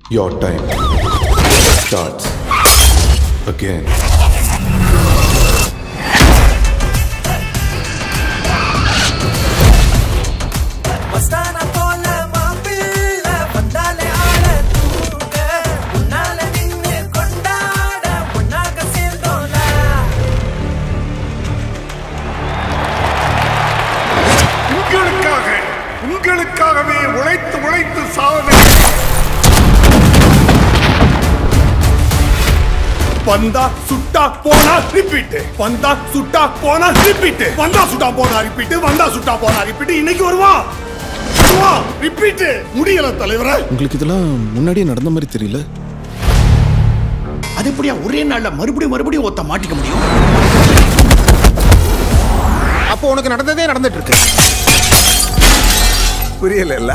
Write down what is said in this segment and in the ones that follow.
Your time starts again. மஸ்தான போல மாப்பிள்ள வந்தாலே ஆள தூங்க உன்னால நின்னு கொண்டாட ஒன்னாக சேர்ந்தோல உங்களுக்காக உங்களுக்காகவே உழைத்து உழைத்து சாவது வந்தா சுட்டா போனா ரிப்பீட் வந்தா சுட்டா போனா ரிப்பீட் வந்தா சுட்டா போனா ரிப்பீட் வந்தா சுட்டா போனா ரிப்பீட் இன்னைக்கு வருவா வருவா ரிப்பீட் முடியல தலைவரே உங்களுக்கு இதெல்லாம் முன்னாடியே நடந்த மாதிரி தெரியல அது எப்படியா ஒரே நாள்ல மறுபடியும் மறுபடியும் ஒத்த மாட்டிக்க முடியும் அப்போ உனக்கு நடந்ததே நடந்துட்டு இருக்கு புரியல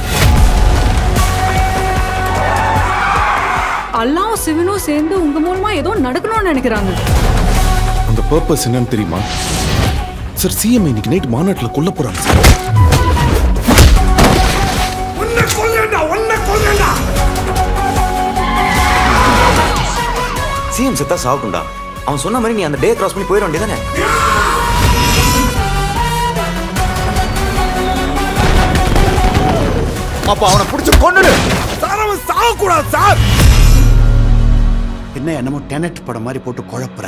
அல்லாவும் சிவனும் சேர்ந்து உங்க மூலமா ஏதோ நடக்கணும்னு நினைக்கிறாங்க அந்த பர்பஸ் என்னன்னு தெரியுமா சார் சிஎம் இன்னைக்கு நைட் மாநாட்டில் கொல்ல போறாங்க சார் உன்னை கொல்லேண்டா உன்னை கொல்லேண்டா சிஎம் செத்தா சாவுக்குண்டா அவன் சொன்ன மாதிரி நீ அந்த டே கிராஸ் பண்ணி போயிட வேண்டியதானே அப்ப அவனை பிடிச்சு கொண்டுடு சார் அவன் சாகக்கூடாது சார் என்ன என்னமோ டெனட் படம் மாதிரி போட்டு குழப்புற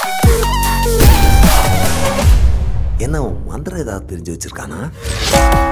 என்ன மந்திரம் ஏதாவது தெரிஞ்சு வச்சிருக்கானா